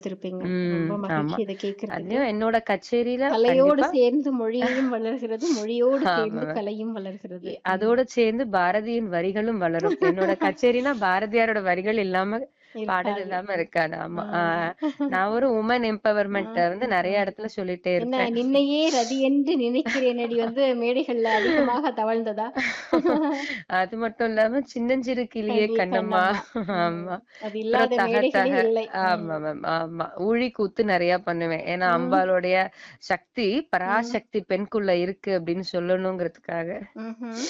திருப்பீங்க. ம். ரொம்ப ஆமா. மகிழ்ச்சி இத கேட்கறதுக்கு. அதுலயும் என்னோட கச்சேரியில கலையோடு கண்டிப்பா சேர்ந்து மொழியும் வளர்கிறது. மொழியோடு சேர்ந்து ஆமாங்க. கலையும் வளர்கிறது. எ ம். அதோட சேர்ந்து பாரதியின் வரிகளும் வளரும். என்னோட கச்சேரினா பாரதியாரோட வரிகள் இல்லாம பாடல் இருக்காது. இல்லாம இருக்காது. ஆமா. ஆ. ஆ நான் ஒரு உமன் ஆ. எம்பவர்மென்ட்ட வந்து ஆ. நெறைய இடத்துல சொல்லிட்டே என்ன இருப்பேன். நின்னையே ரதி என்று நினைக்கிறேனடி வந்து மேடைகள்ல அதிகமாக தவழ்ந்ததா? அது மட்டும் இல்லாம சின்னஞ்சிறு கிளியே கிளி கண்ணம்மா. கண்ணம்மா. ம். ஆமா. அது அப்புறம் இல்லாத தக மேடைகளே தக இல்லை. ஆமா ம். மேம். ஆமா. ஊழி கூத்து நெறைய பண்ணுவேன். ஏன்னா ம். அம்பாளுடைய சக்தி ம். பராசக்தி பெண்குள்ள இருக்கு அப்படின்னு சொல்லணுங்கிறதுக்காக. ம்ஹ்ம்.